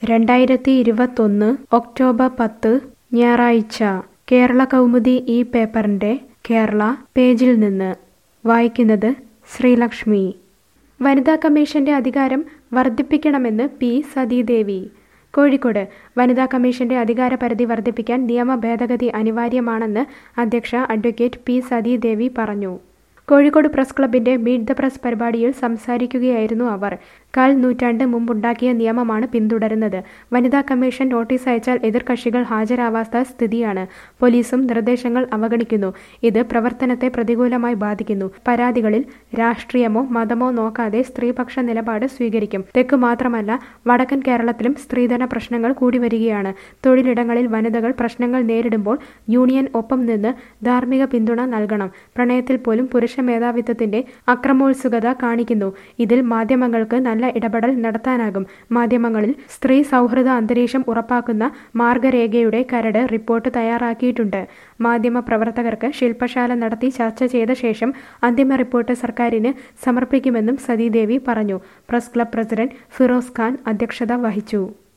രണ്ടായിരത്തി ഇരുപത്തൊന്ന് ഒക്ടോബർ പത്ത് ഞായറാഴ്ച കേരള കൗമുദി ഈ പേപ്പറിൻ്റെ കേരള പേജിൽ നിന്ന് വായിക്കുന്നത് ശ്രീലക്ഷ്മി വനിതാ കമ്മീഷന്റെ അധികാരം വർദ്ധിപ്പിക്കണമെന്ന് പി സതീദേവി കോഴിക്കോട് വനിതാ കമ്മീഷന്റെ അധികാര പരിധി വർദ്ധിപ്പിക്കാൻ നിയമ ഭേദഗതി അനിവാര്യമാണെന്ന് അധ്യക്ഷ അഡ്വക്കേറ്റ് പി സതീദേവി പറഞ്ഞു കോഴിക്കോട് പ്രസ് ക്ലബിന്റെ മീറ്റ് ദ പ്രസ് പരിപാടിയിൽ സംസാരിക്കുകയായിരുന്നു അവർ കാൽ നൂറ്റാണ്ട് മുമ്പുണ്ടാക്കിയ നിയമമാണ് പിന്തുടരുന്നത് വനിതാ കമ്മീഷൻ നോട്ടീസ് അയച്ചാൽ എതിർകക്ഷികൾ ഹാജരാവാത്ത സ്ഥിതിയാണ് പോലീസും നിർദ്ദേശങ്ങൾ അവഗണിക്കുന്നു ഇത് പ്രവർത്തനത്തെ പ്രതികൂലമായി ബാധിക്കുന്നു പരാതികളിൽ രാഷ്ട്രീയമോ മതമോ നോക്കാതെ സ്ത്രീപക്ഷ നിലപാട് സ്വീകരിക്കും തെക്കു മാത്രമല്ല വടക്കൻ കേരളത്തിലും സ്ത്രീധന പ്രശ്നങ്ങൾ കൂടി വരികയാണ് തൊഴിലിടങ്ങളിൽ വനിതകൾ പ്രശ്നങ്ങൾ നേരിടുമ്പോൾ യൂണിയൻ ഒപ്പം നിന്ന് ധാർമ്മിക പിന്തുണ നൽകണം പ്രണയത്തിൽ പോലും പുരുഷ മേധാവിത്വത്തിന്റെ അക്രമോത്സുകത കാണിക്കുന്നു ഇതിൽ മാധ്യമങ്ങൾക്ക് നല്ല ഇടപെടൽ നടത്താനാകും മാധ്യമങ്ങളിൽ സ്ത്രീ സൗഹൃദ അന്തരീക്ഷം ഉറപ്പാക്കുന്ന മാർഗരേഖയുടെ കരട് റിപ്പോർട്ട് തയ്യാറാക്കിയിട്ടുണ്ട് മാധ്യമ പ്രവർത്തകർക്ക് ശില്പശാല നടത്തി ചർച്ച ചെയ്ത ശേഷം അന്തിമ റിപ്പോർട്ട് സർക്കാരിന് സമർപ്പിക്കുമെന്നും സതീദേവി പറഞ്ഞു press club president Firoz Khan അധ്യക്ഷത വഹിച്ചു